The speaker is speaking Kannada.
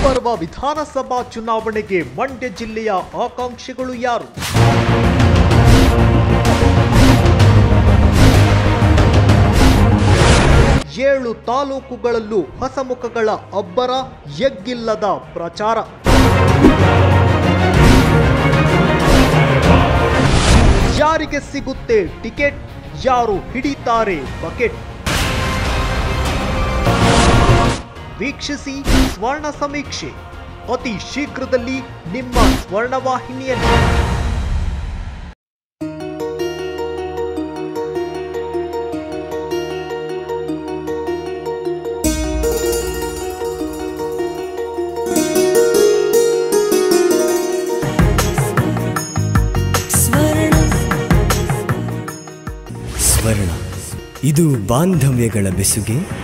ಮುಂಬರುವ ವಿಧಾನಸಭಾ ಚುನಾವಣೆಗೆ ಮಂಡ್ಯ ಜಿಲ್ಲೆಯ ಆಕಾಂಕ್ಷಿಗಳು ಯಾರು ಏಳು ತಾಲೂಕುಗಳಲ್ಲೂ ಹಸಮುಖಗಳ ಅಬ್ಬರ ಎಗ್ಗಿಲ್ಲದ ಪ್ರಚಾರ ಯಾರಿಗೆ ಸಿಗುತ್ತೆ ಟಿಕೆಟ್ ಯಾರು ಹಿಡಿತಾರೆ ಬಕೆಟ್ ವೀಕ್ಷಿಸಿ ಸ್ವರ್ಣ ಸಮೀಕ್ಷೆ ಅತಿ ಶೀಘ್ರದಲ್ಲಿ ನಿಮ್ಮ ಸ್ವರ್ಣವಾಹಿನಿಯಲ್ಲಿ ಸ್ವರ್ಣ ಸ್ವರ್ಣ ಇದು ಬಾಂಧವ್ಯಗಳ ಬೆಸುಗೆ